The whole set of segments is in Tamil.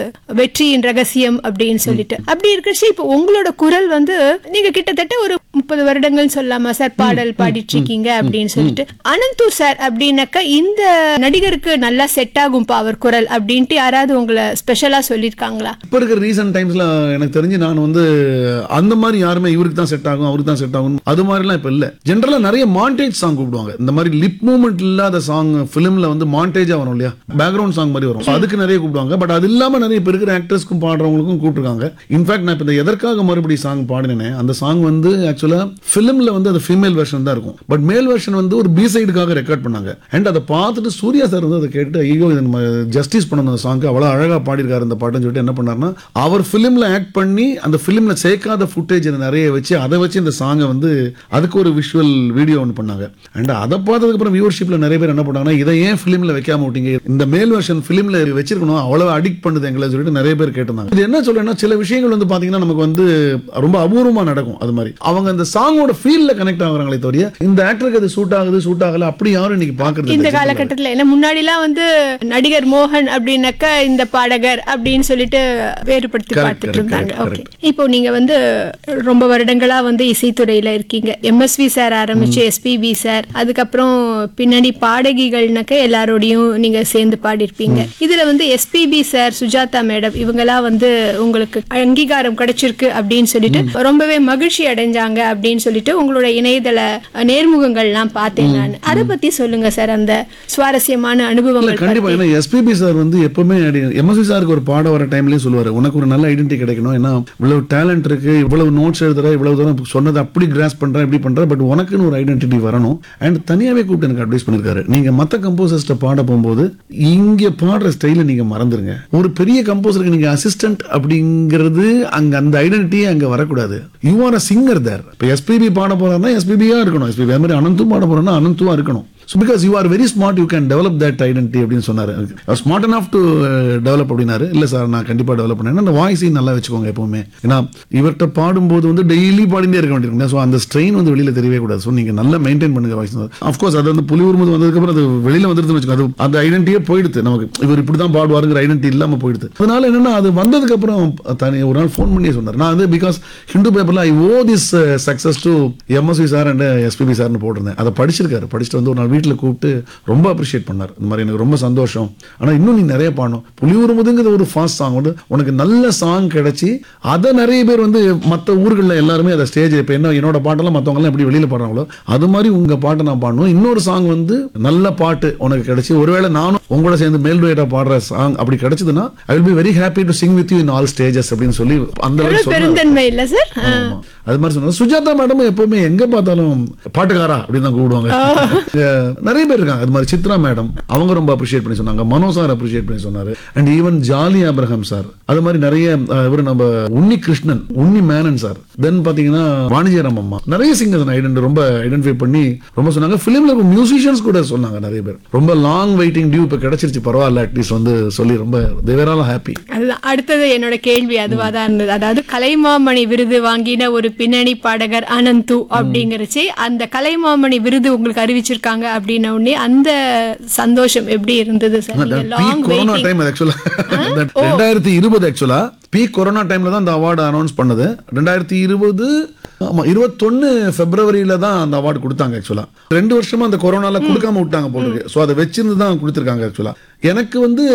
வெற்றியின் ரகசியம் அப்படின்னு சொல்லிட்டு அப்படி இருக்கிறச்சு இப்போ உங்களோட குரல் வந்து நீங்க கிட்டத்தட்ட ஒரு முப்பது வருடங்கள் சொல்லலாமா சார் பாடல் பாடிட்டு இருக்கீங்க அப்படின்னு சொல்லிட்டு அனந்து சார் அப்படின்னாக்கா இந்த நடிகருக்கு நல்லா செட் ஆகும்பா அவர் குரல் அப்படின்ட்டு யாராவது உங்களை ஸ்பெஷலா சொல்லியிருக்காங்களா இப்போ இருக்கிற ரீசன்ட் டைம்ஸ்ல எனக்கு தெரிஞ்சு நான் வந்து அந்த மாதிரி யாருமே இவருக்கு தான் செட் ஆகும் அவருக்கு தான் செட் ஆகும் அது மாதிரிலாம் இப்போ இல்லை ஜென்ரலா நிறைய மாண்டேஜ் சாங் கூப்பிடுவாங்க இந்த மாதிரி லிப் மூமெண்ட் இல்லாத சாங் ஃபிலிம்ல வந்து மாண்டேஜா வரும் இல்லையா பேக்ரவுண்ட் சாங் மாதிரி வரும் So அதுக்கு நிறைய கூப்பிடுவாங்க பட் அது இல்லாம நிறைய இப்போ இருக்கிற ஆக்டர்ஸ்க்கும் பாடுறவங்களுக்கும் கூப்பிட்டுருக்காங்க இன்ஃபேக்ட் நான் இப்போ இந்த எதற்காக மறுபடி சாங் பாடினேனே அந்த சாங் வந்து ஆக்சுவலா ஃபிலிம்ல வந்து அது ஃபீமேல் வெர்ஷன் தான் இருக்கும் பட் மேல் வெர்ஷன் வந்து ஒரு பி சைடுக்காக ரெக்கார்ட் பண்ணாங்க அண்ட் அதை பார்த்துட்டு சூர்யா சார் வந்து அதை கேட்டு ஐயோ இது நம்ம ஜஸ்டிஸ் பண்ணணும் அந்த சாங்க்கு அவ்வளோ அழகா பாடியிருக்காரு இந்த பாட்டுன்னு சொல்லிட்டு என்ன பண்ணாருன்னா அவர் ஃபிலிம்ல ஆக்ட் பண்ணி அந்த ஃபிலிம்ல சேர்க்காத ஃபுட்டேஜ் நிறைய வச்சு அதை வச்சு இந்த சாங்கை வந்து அதுக்கு ஒரு விஷுவல் வீடியோ ஒன்று பண்ணாங்க அண்ட் அதை பார்த்ததுக்கு அப்புறம் வியூவர்ஷிப்ல நிறைய பேர் என்ன பண்ணாங்கன்னா இதை ஏன் ஃபிலிம்ல வைக்காம விட்டீங்க இந்த மேல் வெர்ஷன் ஃபிலிம்ல வச்சிருக்கணும் அவ்வளவு அடிக்ட் பண்ணுது எங்களை சொல்லிட்டு நிறைய பேர் கேட்டிருந்தாங்க இது என்ன சொல்றேன்னா சில விஷயங்கள் வந்து பாத்தீங்கன்னா நமக்கு வந்து ரொம்ப அபூர்வமா நடக்கும் அது மாதிரி அவங்க அந்த சாங்கோட ஃபீல்ல கனெக்ட் ஆகுறாங்களே தவிர இந்த ஆக்டருக்கு அது சூட் ஆகுது சூட் ஆகல அப்படி யாரும் இன்னைக்கு பாக்குறது இந்த இல்ல. காலகட்டத்துல ஏன்னா முன்னாடிலாம் வந்து நடிகர் மோகன் அப்படின்னாக்கா இந்த பாடகர் அப்படின்னு சொல்லிட்டு வேறுபடுத்தி Correct, பார்த்துட்டு correct, இருந்தாங்க ஓகே correct, இப்போ நீங்க வந்து ரொம்ப வருடங்களா வந்து இசைத்துறையில இருக்கீங்க எம்எஸ்வி சார் ஆரம்பிச்சு எஸ்பிபி சார் அதுக்கப்புறம் பின்னாடி பாடகிகள்னாக்க எல்லாரோடையும் நீங்க சேர்ந்து பாடியிருப்பீங்க இதுல வந்து எஸ்பிபி சார் சுஜாதா மேடம் இவங்கெல்லாம் வந்து உங்களுக்கு அங்கீகாரம் கிடைச்சிருக்கு அப்படின்னு சொல்லிட்டு ரொம்பவே மகிழ்ச்சி அடைஞ்சாங்க அப்படின்னு சொல்லிட்டு உங்களோட இணையதள நேர்முகங்கள்லாம் பார்த்தேன் நான் அதை பத்தி சொல்லுங்க சார் அந்த சுவாரஸ்யமான இல்ல அனுபவங்கள் கண்டிப்பா ஏன்னா எஸ்பிபி சார் வந்து எப்பவுமே எம்எஸ்சி சாருக்கு ஒரு பாடம் வர டைம்லயும் சொல்லுவாரு உனக்கு ஒரு நல்ல ஐடென்டி கிடைக்கணும் ஏன்னா இவ்வளவு டேலண்ட் இருக்கு இவ்வளவு நோட்ஸ் எழுதுற இவ்வளவு தூரம் சொன்னதை அப்படி கிராஸ் பண்ற இப்படி பண்ற பட் உனக்குன்னு ஒரு ஐடென்டிட்டி வரணும் அண்ட் தனியாவே கூப்பிட்டு எனக்கு அட்வைஸ் பண்ணிருக்காரு நீங்க மத்த கம்போசர்ஸ்ட பாட போகும்போது இங்க பாடுற ஸ்டைல நீங்க மறந்துருங்க ஒரு பெரிய கம்போசருக்கு நீங்க அசிஸ்டன்ட் அப்படிங்கிறது அங்க அந்த ஐடென்டிட்டியே அங்க வரக்கூடாது you are a singer there இப்போ எஸ்பிபி பாட போறாருன்னா எஸ்பிபியா இருக்கணும் எஸ்பிபி அது மாதிரி அனந்தும் பாட போறோம்னா அனந்துவா இருக்கணும் so because you are very smart you can develop that identity அப்படின்னு சொன்னார் ஸ்மார்ட் enough டு டெவலப் அப்படின்னாரு இல்லை சார் நான் கண்டிப்பாக டெவலப் பண்ணேன் அந்த வாய்ஸையும் நல்லா வச்சுக்கோங்க எப்பவுமே ஏன்னா இவர்கிட்ட பாடும்போது வந்து டெய்லி பாடிட்டே இருக்க வேண்டியிருக்குங்க ஸோ அந்த ஸ்ட்ரெயின் வந்து வெளியில் தெரியவே கூடாது ஸோ நீங்கள் நல்லா மெயின்டைன் பண்ணுங்க வாய்ஸ் அஃப்கோர்ஸ் அது வந்து புலி உருமுது வந்ததுக்கப்புறம் அது வெளியில் வந்துருதுன்னு வச்சுக்கோங்க அது அந்த ஐடென்டிட்டியே போயிடுது நமக்கு இவர் இப்படி தான் பாடுவாருங்கிற ஐடென்டி இல்லாமல் போயிடுது அதனால என்னன்னா அது வந்ததுக்கப்புறம் தனி ஒரு நாள் ஃபோன் பண்ணியே சொன்னார் நான் வந்து பிகாஸ் ஹிந்து பேப்பரில் I owe this success to MSV sir and SPB சார்னு போட்டிருந்தேன் அதை படிச்சிருக்காரு படிச்சுட்டு வந்து ஒரு நாள் வீட்டில் கூப்பிட்டு ரொம்ப அப்ரிஷியேட் பண்ணார் இந்த மாதிரி எனக்கு ரொம்ப சந்தோஷம் ஆனால் இன்னும் நீ நிறைய பாடணும் புலியூருமுதுங்கிறது ஒரு ஃபாஸ்ட் சாங் வந்து உனக்கு நல்ல சாங் கிடைச்சி அதை நிறைய பேர் வந்து மற்ற ஊர்களில் எல்லாருமே அதை ஸ்டேஜ் இப்போ என்ன என்னோட பாட்டெல்லாம் மற்றவங்கலாம் எப்படி வெளியில் பாடுறாங்களோ அது மாதிரி உங்கள் பாட்டை நான் பாடணும் இன்னொரு சாங் வந்து நல்ல பாட்டு உனக்கு கிடைச்சி ஒருவேளை நானும் உங்களோட சேர்ந்து மேல் டூயட்டா பாடுற சாங் அப்படி கிடைச்சதுன்னா I will be very happy to sing with you in all stages அப்படின்னு சொல்லி அந்த அளவுக்கு எவ்வளவு சொன்னாரு. பெருந்தன்மை இல்ல சார் ஆமா. அது மாதிரி சொன்னாங்க சுஜாதா மேடம் எப்பவுமே எங்க பார்த்தாலும் பாட்டுக்காரா அப்படின்னு தான் கூப்பிடுவாங்க இங்க நிறைய பேர் இருக்காங்க அது மாதிரி சித்ரா மேடம் அவங்க ரொம்ப அப்ரிஷியேட் பண்ணி சொன்னாங்க மனோ சார் அப்ரிஷியேட் பண்ணி சொன்னாரு and even Jolly Abraham sir அது மாதிரி நிறைய அஹ், இவரு நம்ம உன்னி கிருஷ்ணன் உன்னி மேனன் சார் தென் பாத்தீங்கன்னா வாணிஜராம் அம்மா நிறைய சிங்கர்ஸ் ஐடென்டி ரொம்ப ஐடென்டிஃபை பண்ணி ரொம்ப சொன்னாங்க பிலிம்ல இருக்க மியூசிஷியன்ஸ் கூட சொன்னாங்க நிறைய பேர் ரொம்ப லாங் வெயிட்டிங் டியூ இப்ப கிடைச்சிருச்சு பரவாயில்ல அட்லீஸ்ட் வந்து சொல்லி ரொம்ப தேவரால ஹாப்பி அதுதான் அடுத்தது என்னோட கேள்வி அதுவா தான் இருந்தது அதாவது கலைமாமணி விருது வாங்கின ஒரு பின்னணி பாடகர் அனந்து அப்படிங்கறச்சு அந்த கலைமாமணி விருது உங்களுக்கு அறிவிச்சிருக்காங்க அப்படின்ன உடனே அந்த சந்தோஷம் எப்படி இருந்தது சார் நீங்க long peak corona waiting time ஆக்சுவலா ரெண்டாயிரத்தி இருபது ஆக்சுவலா பீக் கொரோனா டைம்ல தான் அந்த அவார்டு அனௌன்ஸ் பண்ணது ரெண்டாயிரத்தி இருபது ஆமா இருபத்தொன்னு பிப்ரவரியில தான் அந்த அவார்டு கொடுத்தாங்க ஆக்சுவலா ரெண்டு வருஷமா அந்த கொரோனால கொடுக்காம விட்டாங்க போல இருக்கு ஸோ அதை வச்சிருந்து தான் கொடுத்துருக்காங்க ஆக்சுவலா எனக்கு வந்து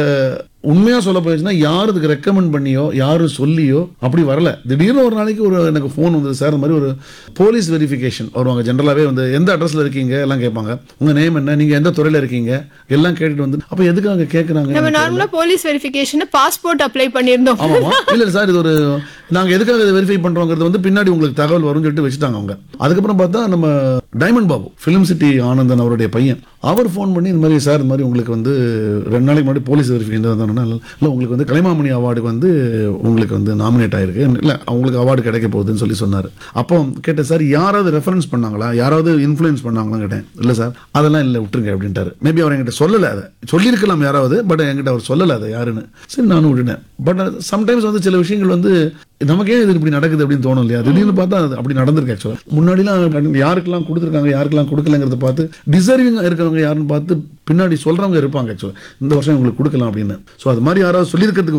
உண்மையா சொல்ல போயிடுச்சுன்னா யார் இதுக்கு ரெக்கமெண்ட் பண்ணியோ யாரு சொல்லியோ அப்படி வரல திடீர்னு ஒரு நாளைக்கு ஒரு எனக்கு ஃபோன் வந்தது சார் இந்த மாதிரி ஒரு போலீஸ் வெரிஃபிகேஷன் வருவாங்க ஜென்ரலாவே வந்து எந்த அட்ரஸ்ல இருக்கீங்க எல்லாம் கேட்பாங்க உங்க நேம் என்ன நீங்க எந்த துறையில இருக்கீங்க எல்லாம் கேட்டுட்டு வந்து அப்ப எதுக்கு அவங்க கேட்கறாங்க நம்ம நார்மலா போலீஸ் வெரிஃபிகேஷன் பாஸ்போர்ட் அப்ளை பண்ணியிருந்தோம் ஆமாமா இல்ல இல்ல சார் இது ஒரு நாங்க எதுக்காக இதை வெரிஃபை பண்றோங்கிறது வந்து பின்னாடி உங்களுக்கு தகவல் வரும்னு சொல்லிட்டு வச்சுட்டாங்க அவங்க அதுக்கப்புறம் பார்த்தா நம்ம diamond Babu film city Anandan அவருடைய பையன் அவர் ஃபோன் பண்ணி இந்த மாதிரி சார் இந்த மாதிரி உங்களுக்கு வந்து ரெண்டு நாளைக்கு முன்னாடி போலீஸ் வெரிஃபிகேஷன் வந்தாங்கன்னா இல்லை உங்களுக்கு வந்து கலைமாமணி அவார்டுக்கு வந்து உங்களுக்கு வந்து நாமினேட் ஆயிருக்கு இல்லை அவங்களுக்கு அவார்டு கிடைக்க போகுதுன்னு சொல்லி சொன்னார் அப்போ கேட்டேன் சார் யாராவது ரெஃபரன்ஸ் பண்ணாங்களா யாராவது இன்ஃப்ளூயன்ஸ் பண்ணாங்களா கேட்டேன் இல்லை சார் அதெல்லாம் இல்லை விட்டுருங்க அப்படின்ட்டாரு மேபி அவர் என்கிட்ட சொல்லலை அதை சொல்லியிருக்கலாம் யாராவது பட் என்கிட்ட அவர் சொல்லலை அதை யாருன்னு சரி நானும் விட்டுட்டேன் பட் சம்டைம்ஸ் வந்து சில விஷயங்கள் வந்து நமக்கே இது இப்படி நடக்குது அப்படின்னு தோணும் இல்லையா திடீர்னு பார்த்தா அது அப்படி நடந்திருக்கு ஆக்சுவலாக முன்னாடிலாம் யாருக்கெல்லாம் கொடுத்துருக்காங்க யாருக்கெல்லாம் கொடுக்கலங்கிறத பார்த்து டிசர்விங் இருக்கிறவங்க யாருன்னு பார்த்து பின்னாடி சொல்றவங்க இருப்பாங்க ஆக்சுவலாக இந்த வருஷம் உங்களுக்கு கொடுக்கலாம் அப்படின்னு ஸோ அது மாதிரி யாராவது சொல்லியிருக்கிறதுக்கு